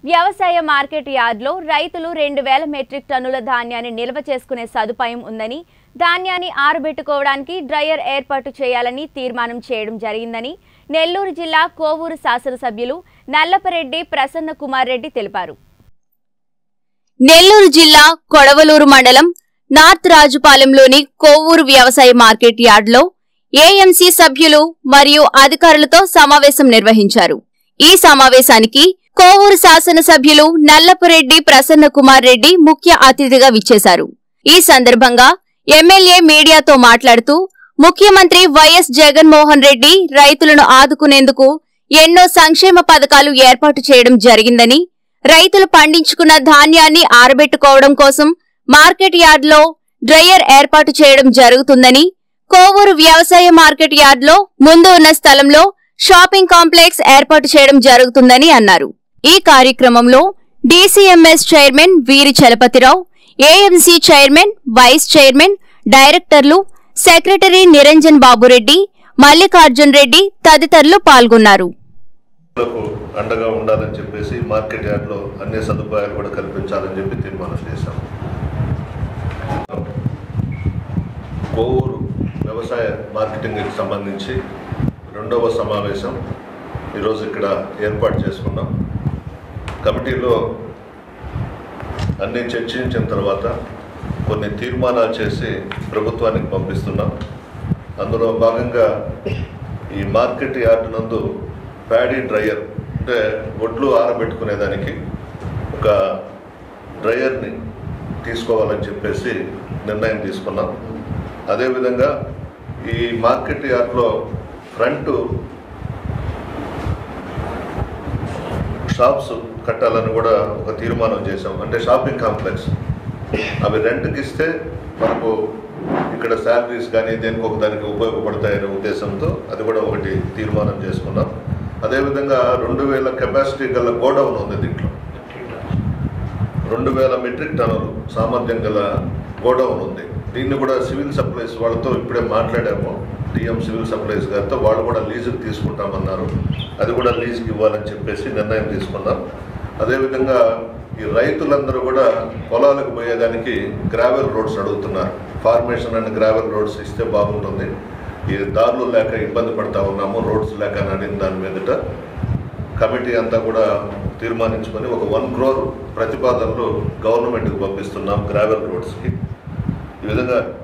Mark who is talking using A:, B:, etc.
A: వ్యవసాయ మార్కెట్ యార్డ్లో రైతులు రెండు వేల మెట్రిక్ టన్నుల ధాన్యాన్ని నిల్వ చేసుకునే సదుపాయం ఉందని ధాన్యాన్ని ఆరబెట్టుకోవడానికి డ్రయర్ ఏర్పాటు చేయాలని తీర్మానం చేయడం జరిగిందని నెల్లూరు జిల్లా కోవూరు శాసనసభ్యులు నల్లపరెడ్డి ప్రసన్న కుమార్ రెడ్డి తెలిపారు నెల్లూరు జిల్లా కొడవలూరు మండలం నార్త్ రాజుపాలెంలోని కోవూరు వ్యవసాయ మార్కెట్ యార్డ్లో ఏఎంసీ సభ్యులు మరియు అధికారులతో సమావేశం నిర్వహించారు ఈ సమావేశానికి కోవూరు శాసనసభ్యులు నల్లపురెడ్డి ప్రసన్న కుమార్ రెడ్డి ముఖ్య అతిథిగా విచ్చేశారు ఈ సందర్భంగా ఎమ్మెల్యే మీడియాతో మాట్లాడుతూ ముఖ్యమంత్రి వైఎస్ జగన్మోహన్ రెడ్డి రైతులను ఆదుకునేందుకు ఎన్నో సంక్షేమ పథకాలు ఏర్పాటు చేయడం జరిగిందని రైతులు పండించుకున్న ధాన్యాన్ని ఆరబెట్టుకోవడం కోసం మార్కెట్ యార్డ్లో డ్రయర్ ఏర్పాటు చేయడం జరుగుతుందని కోవూరు వ్యవసాయ మార్కెట్ యార్డ్లో ముందు ఉన్న స్థలంలో షాపింగ్ కాంప్లెక్స్ ఏర్పాటు చేయడం జరుగుతుందని అన్నారు ఈ కార్యక్రమంలో DCMS chairman Veeri Chalapathirao AMC chairman vice chairman డైరెక్టర్లు సెక్రటరీ నిరంజన్ బాబురెడ్డి మల్లికార్జున్ రెడ్డి తదితరులు పాల్గొన్నారు
B: లకు అండగా ఉండాలని చెప్పేసి మార్కెట్ యార్డ్లో అన్ని సదుపాయాలు కూడా కల్పించాలని చెప్పి తీర్మానం చేశాం కోవూరు వ్యవసాయ మార్కెటింగ్కి సంబంధించి రెండవ సమావేశం ఈరోజు ఇక్కడ ఏర్పాటు చేసుకున్నాం కమిటీలో అన్ని చర్చించిన తర్వాత కొన్ని తీర్మానాలు చేసి ప్రభుత్వానికి పంపిస్తున్నాం అందులో భాగంగా ఈ మార్కెట్ యార్డ్ నందు ప్యాడీ డ్రయర్ అంటే ఒడ్లు ఆరబెట్టుకునేదానికి ఒక డ్రయర్ని తీసుకోవాలని చెప్పేసి నిర్ణయం తీసుకున్నాం అదేవిధంగా ఈ మార్కెట్ యార్డ్లో ఫ్రంట్ షాప్స్ కట్టాలని కూడా ఒక తీర్మానం చేశాం అంటే షాపింగ్ కాంప్లెక్స్ అవి రెంట్కి ఇస్తే మనకు ఇక్కడ శాలరీస్ కానీ దేనికి ఒక దానికి ఉపయోగపడతాయనే ఉద్దేశంతో అది కూడా ఒకటి తీర్మానం చేసుకున్నాం అదేవిధంగా రెండు వేల కెపాసిటీ గల గోడౌన్ ఉంది దీంట్లో రెండు వేల మెట్రిక్ టన్నులు సామర్థ్యం గల గోడౌన్ ఉంది దీన్ని కూడా సివిల్ సప్లైస్ వాళ్ళతో ఇప్పుడే మాట్లాడాము డిఎం సివిల్ సప్లైస్ గారితో వాళ్ళు కూడా లీజుకి తీసుకుంటామన్నారు అది కూడా లీజుకి ఇవ్వాలని చెప్పేసి నిర్ణయం తీసుకున్నాం అదేవిధంగా ఈ రైతులందరూ కూడా పొలాలకు పోయేదానికి గ్రావెల్ రోడ్స్ అడుగుతున్నారు ఫార్మేషన్ అండ్ గ్రావెల్ రోడ్స్ ఇస్తే బాగుంటుంది ఈ దారులు లేక ఇబ్బంది పడతా ఉన్నాము రోడ్స్ లేక అని అడిగిన దాని మీదట కమిటీ అంతా కూడా తీర్మానించుకొని ఒక వన్ క్రోర్ ప్రతిపాదనలు గవర్నమెంట్కి పంపిస్తున్నాం గ్రావెల్ రోడ్స్కి ఈ విధంగా